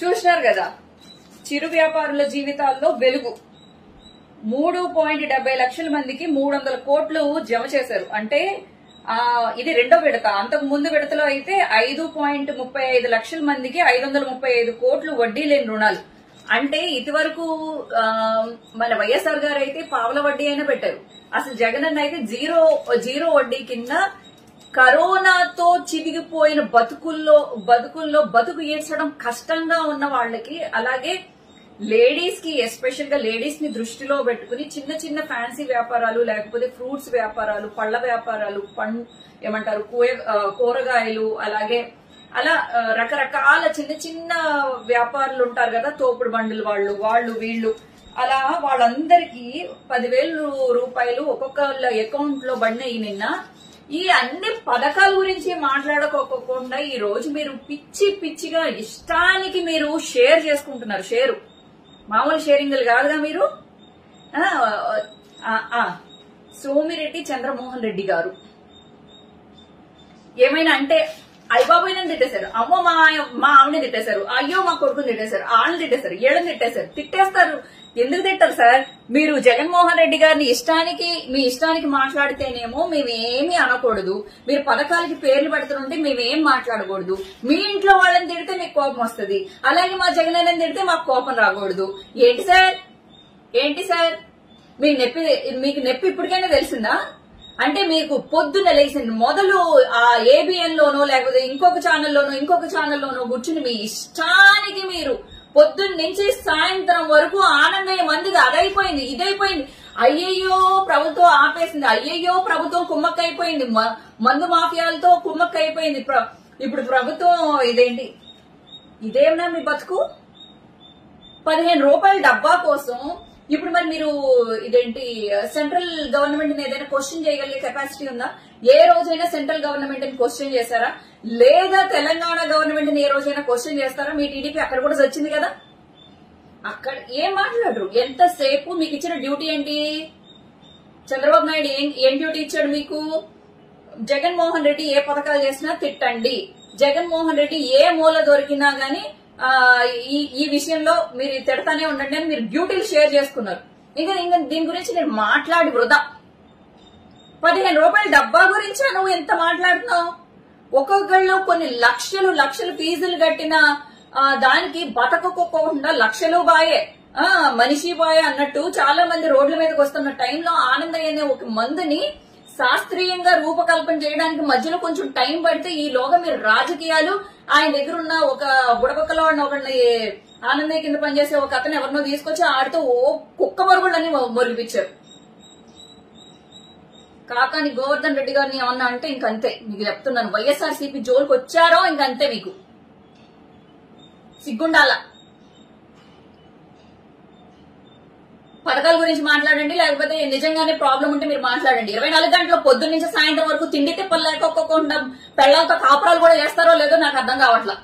చూసినారు కదా చిరు వ్యాపారుల జీవితాల్లో వెలుగు మూడు పాయింట్ డెబ్బై లక్షల మందికి మూడు వందల కోట్లు జమ చేశారు అంటే ఆ ఇది రెండో విడత అంతకు ముందు విడతలో అయితే ఐదు పాయింట్ ముప్పై ఐదు లక్షల మందికి ఐదు వందల ముప్పై ఐదు కోట్లు వడ్డీ లేని రుణాలు అంటే ఇదివరకు ఆ, మన వైఎస్ఆర్ గారు అయితే పావల వడ్డీ అయినా పెట్టారు అసలు జగన్ అన్న అయితే జీరో జీరో వడ్డీ కింద కరోనాతో చిదిగిపోయిన బతుకుల్లో బతుకుల్లో బతుకు ఈడ్చడం కష్టంగా ఉన్న వాళ్ళకి అలాగే లేడీస్ కి ఎస్పెషల్ గా లేడీస్ ని దృష్టిలో పెట్టుకుని చిన్న చిన్న ఫ్యాన్సీ వ్యాపారాలు లేకపోతే ఫ్రూట్స్ వ్యాపారాలు పళ్ళ వ్యాపారాలు పం ఏమంటారు కూయ- ఆ, కూరగాయలు అలాగే అలా ఆ, రకరకాల చిన్న చిన్న వ్యాపారులు ఉంటారు కదా తోపుడు బండులు వాళ్ళు వాళ్ళు వీళ్ళు అలా వాళ్ళందరికీ పదివేలు రూపాయలు ఒక్కొక్కళ్ళ అకౌంట్ లో పడినాయి నిన్న ఈ అన్ని పథకాల గురించి మాట్లాడుకోకుండా ఈ రోజు మీరు పిచ్చి పిచ్చిగా ఇష్టానికి మీరు షేర్ చేసుకుంటున్నారు షేరు మామూలు షేరింగ్లు కాదుగా మీరు ఆ, ఆ, ఆ, సోమిరెడ్డి చంద్రమోహన్ రెడ్డి గారు ఏమైనా అంటే అయ్యబాబోయ్ నన్ను తిట్టేశారు అమ్మో మా మా ఆవిడని తిట్టేశారు అయ్యో మా కొడుకుని తిట్టేశారు వాళ్ళని తిట్టేశారు ఏళ్ళని తిట్టేశారు తిట్టేస్తారు ఎందుకు తిట్టారు సార్ మీరు జగన్మోహన్ రెడ్డి గారిని ఇష్టానికి మీ ఇష్టానికి మాట్లాడితేనేమో మేమేమీ అనకూడదు మీరు పథకాలకి పేర్లు పెడుతుంటే మేమేం మాట్లాడకూడదు మీ ఇంట్లో వాళ్ళని తిడితే మీకు కోపం వస్తుంది అలాగే మా జగన్ అన్నని తిడితే మాకు కోపం రాకూడదు ఏంటి సార్ ఏంటి సార్ మీకు నొప్పి మీకు నొప్పి ఇప్పటికైనా తెలిసిందా అంటే మీకు పొద్దున్న లేచింది మొదలు ఆ ఏబిఎన్ లోనో లేకపోతే ఇంకొక ఛానల్లోనో ఇంకొక ఛానల్లోనో కూర్చుని మీ ఇష్టానికి మీరు పొద్దున్న నుంచి సాయంత్రం వరకు ఆనందయ్య మందికి అదైపోయింది ఇదైపోయింది అయ్యయ్యో ప్రభుత్వం ఆపేసింది అయ్యయ్యో ప్రభుత్వం కుమ్మక్కైపోయింది మ- మందు మాఫియాలతో కుమ్మక్కైపోయింది ప్ర- ఇప్పుడు ప్రభుత్వం ఇదేంటి ఇదేమన్నా మీ బతుకు పదిహేను రూపాయల డబ్బా కోసం ఇప్పుడు మరి మీరు ఇదేంటి సెంట్రల్ గవర్నమెంట్ ఏదైనా క్వశ్చన్ చేయగలిగే కెపాసిటీ ఉందా ఏ రోజైనా సెంట్రల్ గవర్నమెంట్ ని క్వశ్చన్ చేశారా లేదా తెలంగాణ గవర్నమెంట్ ని ఏ రోజైనా క్వశ్చన్ చేస్తారా మీ టీడీపీ అక్కడ కూడా వచ్చింది కదా అక్కడ ఏం మాట్లాడరు ఎంతసేపు మీకు ఇచ్చిన డ్యూటీ ఏంటి చంద్రబాబు నాయుడు ఏం ఏం డ్యూటీ ఇచ్చాడు మీకు జగన్మోహన్ రెడ్డి ఏ పథకాలు చేసినా తిట్టండి జగన్మోహన్ రెడ్డి ఏ మూల దొరికినా గానీ ఆ, ఈ ఈ విషయంలో మీరు తిడతానే ఉండండి అని మీరు డ్యూటీలు షేర్ చేసుకున్నారు ఇంకా ఇంకా దీని గురించి నేను మాట్లాడి వృధా పదిహేను రూపాయల డబ్బా గురించి నువ్వు ఎంత మాట్లాడుతున్నావు ఒక్కొక్కళ్ళు కొన్ని లక్షలు లక్షలు ఫీజులు కట్టిన ఆ, దానికి బతకకోకుండా లక్షలు బాయే ఆ మనిషి బాయే అన్నట్టు చాలా మంది రోడ్ల మీదకి వస్తున్న టైంలో ఆనందయ్య అనే ఒక మందుని శాస్త్రీయంగా రూపకల్పన చేయడానికి మధ్యలో కొంచెం టైం పడితే ఈ లోగా మీరు రాజకీయాలు ఆయన దగ్గర ఉన్న ఒక బుడబక్కలో ఉన్న ఒకరిని ఆనందయ్య కింద పనిచేసే ఒక అతను ఎవరినో తీసుకొచ్చి ఆడితో ఓ కుక్క మరుగుళ్ళని మొరిగిపించారు కాకాని గోవర్ధన్ రెడ్డి గారిని ఏమన్నా అంటే ఇంకంతే మీకు చెప్తున్నాను వైఎస్ఆర్ సిపి జోలికి వచ్చారో ఇంకంతే మీకు సిగ్గుండాల పథకాల గురించి మాట్లాడండి లేకపోతే నిజంగానే ప్రాబ్లం ఉంటే మీరు మాట్లాడండి ఇరవై నాలుగు గంటల పొద్దున్న నుంచి సాయంత్రం వరకు తిండి తిప్పలు లేకపోకుండా పెళ్ళాలతో కాపురాలు కూడా చేస్తారో లేదో నాకు అర్థం కావట్లా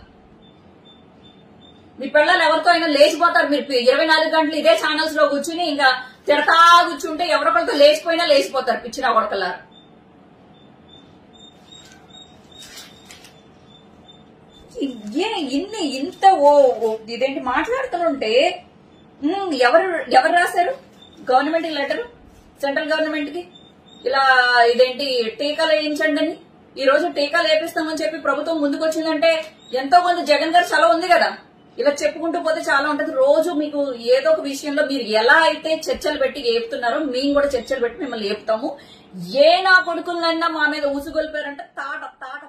మీ పిల్లలు ఎవరితో అయినా లేచిపోతారు మీరు ఇరవై నాలుగు గంటలు ఇదే ఛానల్స్ లో కూర్చుని ఇంకా తిడతా కూర్చుంటే ఎవరికొకరితో లేచిపోయినా లేచిపోతారు పిచ్చినా కొడకలారు ఏ ఇన్ని ఇంత ఓ ఓ ఇదేంటి మాట్లాడుతుంటే ఉమ్, ఎవరు ఎవరు రాశారు గవర్నమెంట్ లెటర్ సెంట్రల్ గవర్నమెంట్ కి ఇలా ఇదేంటి టీకాలు వేయించండి అని ఈ రోజు టీకాలు వేపిస్తామని చెప్పి ప్రభుత్వం ముందుకు వచ్చిందంటే ఎంతో కొంత జగన్ గారు చలవ ఉంది కదా ఇలా చెప్పుకుంటూ పోతే చాలా ఉంటది రోజు మీకు ఏదో ఒక విషయంలో మీరు ఎలా అయితే చర్చలు పెట్టి ఏపుతున్నారో మేము కూడా చర్చలు పెట్టి మిమ్మల్ని ఏపుతాము ఏ నా కొడుకులన్నా మా మీద ఊసుగొల్పారంటే తాట తాట